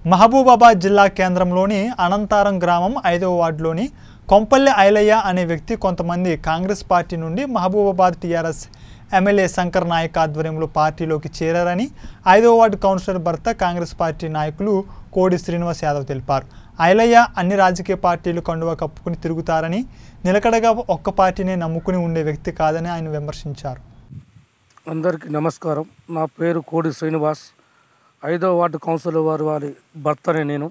మహబూబాబాద్ జిల్లా కేంద్రంలోని అనంతారం గ్రామం ఐదవ వార్డులోని కొంపల్లి ఐలయ్య అనే వ్యక్తి కొంతమంది కాంగ్రెస్ పార్టీ నుండి మహబూబాబాద్ టీఆర్ఎస్ ఎమ్మెల్యే శంకర్ నాయక్ ఆధ్వర్యంలో పార్టీలోకి చేరారని ఐదవ వార్డు కౌన్సిలర్ భర్త కాంగ్రెస్ పార్టీ నాయకులు కోడి శ్రీనివాస్ యాదవ్ తెలిపారు ఐలయ్య అన్ని రాజకీయ పార్టీలు కండువా కప్పుకుని తిరుగుతారని నిలకడగా ఒక్క పార్టీనే నమ్ముకుని ఉండే వ్యక్తి కాదని ఆయన విమర్శించారు అందరికీ నమస్కారం నా పేరు కోడి శ్రీనివాస్ ఐదో వార్డు కౌన్సిలర్ వారి వారి భర్తనే నేను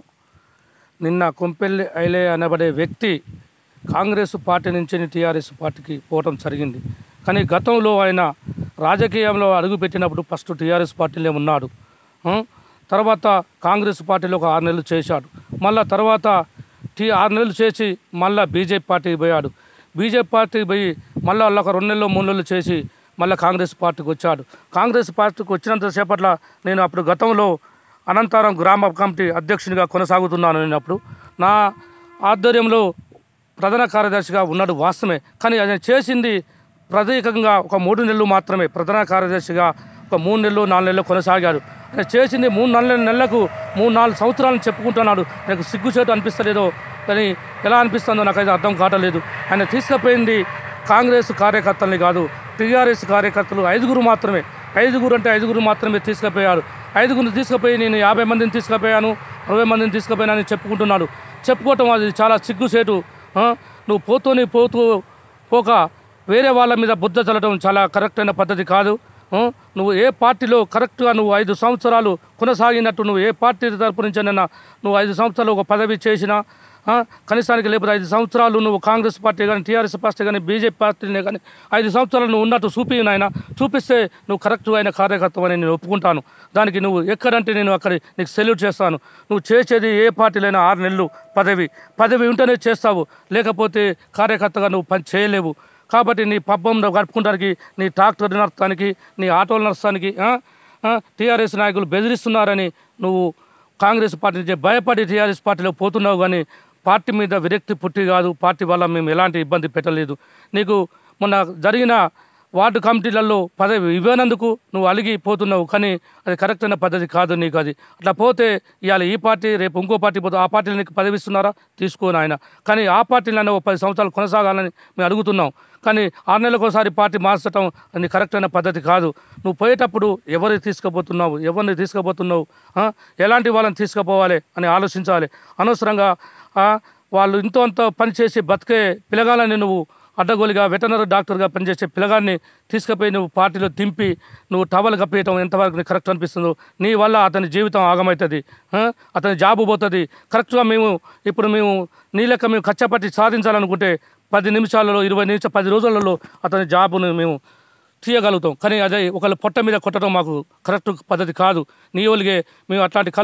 నిన్న కొంపెల్లి ఐలే అనబడే వ్యక్తి కాంగ్రెస్ పార్టీ నుంచి టీఆర్ఎస్ పార్టీకి పోవటం జరిగింది కానీ గతంలో ఆయన రాజకీయంలో అడుగుపెట్టినప్పుడు ఫస్ట్ టీఆర్ఎస్ పార్టీలో ఉన్నాడు ఆ? తర్వాత కాంగ్రెస్ పార్టీలో ఒక ఆరు నెలలు చేశాడు మళ్ళా తర్వాత టీ ఆరు నెలలు చేసి మళ్ళా బీజేపీ పార్టీకి పోయాడు బీజేపీ పార్టీకి పోయి మళ్ళీ వాళ్ళ ఒక రెండు నెలలు మూడు నెలలు చేసి మళ్ళీ కాంగ్రెస్ పార్టీకి వచ్చాడు కాంగ్రెస్ పార్టీకి వచ్చినంత సేపట్ల నేను అప్పుడు గతంలో అనంతరం గ్రామ కమిటీ అధ్యక్షునిగా కొనసాగుతున్నాను నేను అప్పుడు నా ఆధ్వర్యంలో ప్రధాన కార్యదర్శిగా ఉన్నాడు వాస్తవమే కానీ ఆయన చేసింది ప్రత్యేకంగా ఒక మూడు నెలలు మాత్రమే ప్రధాన కార్యదర్శిగా ఒక మూడు నెలలు నాలుగు నెలలు కొనసాగాడు ఆయన చేసింది మూడు నాలుగు నెలలకు మూడు నాలుగు సంవత్సరాలను చెప్పుకుంటున్నాడు నాకు సిగ్గుచేటు అనిపిస్తలేదో కానీ ఎలా అనిపిస్తుందో నాకైతే అర్థం కావట్లేదు ఆయన తీసుకుపోయింది కాంగ్రెస్ కార్యకర్తల్ని కాదు టీఆర్ఎస్ కార్యకర్తలు ఐదుగురు మాత్రమే ఐదుగురు అంటే ఐదుగురు మాత్రమే తీసుకుపోయారు ఐదుగురిని తీసుకుపోయి నేను యాభై మందిని తీసుకుపోయాను అరవై మందిని తీసుకుపోయానని చెప్పుకుంటున్నాడు చెప్పుకోవటం అది చాలా సిగ్గుసేటు ఆ? నువ్వు పోతూని పోతూ పోక వేరే వాళ్ళ మీద బుద్ధ చల్లటం చాలా కరెక్ట్ అయిన పద్ధతి కాదు ఆ? నువ్వు ఏ పార్టీలో కరెక్ట్గా నువ్వు ఐదు సంవత్సరాలు కొనసాగినట్టు నువ్వు ఏ పార్టీ తరపు నుంచైనా నువ్వు ఐదు సంవత్సరాలు ఒక పదవి చేసినా ఆ? కనీసానికి లేకపోతే ఐదు సంవత్సరాలు నువ్వు కాంగ్రెస్ పార్టీ కానీ టీఆర్ఎస్ పార్టీ కానీ బీజేపీ పార్టీనే కానీ ఐదు సంవత్సరాలు నువ్వు ఉన్నట్టు చూపి నాయన చూపిస్తే నువ్వు కరెక్ట్ అయిన కార్యకర్తవని నేను ఒప్పుకుంటాను దానికి నువ్వు ఎక్కడంటే నేను అక్కడ నీకు సెల్యూట్ చేస్తాను నువ్వు చేసేది ఏ పార్టీలైనా ఆరు నెలలు పదవి పదవి ఉంటేనే చేస్తావు లేకపోతే కార్యకర్తగా నువ్వు పని చేయలేవు కాబట్టి నీ పబ్బం గడుపుకోవడానికి నీ ట్రాక్టర్ నడపడానికి నీ ఆటోలు నడపడానికి టీఆర్ఎస్ నాయకులు బెదిరిస్తున్నారని నువ్వు కాంగ్రెస్ పార్టీ నుంచి భయపడి టీఆర్ఎస్ పార్టీలో పోతున్నావు కానీ పార్టీ మీద విరక్తి పుట్టి కాదు పార్టీ వల్ల మేము ఎలాంటి ఇబ్బంది పెట్టలేదు నీకు మొన్న జరిగిన వార్డు కమిటీలలో పదవి ఇవ్వనందుకు నువ్వు అలిగి పోతున్నావు కానీ అది కరెక్ట్ అయిన పద్ధతి కాదు నీకు అది అట్లా పోతే ఇవాళ ఈ పార్టీ రేపు ఇంకో పార్టీ పోతే ఆ పార్టీలు నీకు పదవి ఇస్తున్నారా తీసుకోను ఆయన కానీ ఆ పార్టీలనే ఒక పది సంవత్సరాలు కొనసాగాలని మేము అడుగుతున్నాం కానీ ఆరు నెలలకు ఒకసారి పార్టీ మార్చడం అది కరెక్ట్ అయిన పద్ధతి కాదు నువ్వు పోయేటప్పుడు ఎవరిని తీసుకుపోతున్నావు ఎవరిని తీసుకుపోతున్నావు ఆ? ఎలాంటి వాళ్ళని తీసుకుపోవాలి అని ఆలోచించాలి అనవసరంగా ఆ, వాళ్ళు ఇంతో అంత పని చేసి బతికే పిల్లగాలని నువ్వు అడ్డగోలుగా వెటనరీ డాక్టర్గా పనిచేసే పిల్లగాన్ని తీసుకుపోయి నువ్వు పార్టీలో దింపి నువ్వు టవల్ కప్పేయటం ఎంతవరకు నీకు కరెక్ట్ అనిపిస్తుందో నీ వల్ల అతని జీవితం ఆగమవుతుంది ఆ? అతని జాబు పోతుంది కరెక్ట్గా మేము ఇప్పుడు మేము నీ లెక్క మేము కచ్చపట్టి సాధించాలనుకుంటే పది నిమిషాలలో ఇరవై నిమిషాలు పది రోజులలో అతని జాబును మేము తీయగలుగుతాం కానీ అదే ఒకళ్ళు పొట్ట మీద కొట్టడం మాకు కరెక్ట్ పద్ధతి కాదు నీ వాళ్ళకే మేము అట్లాంటి కల్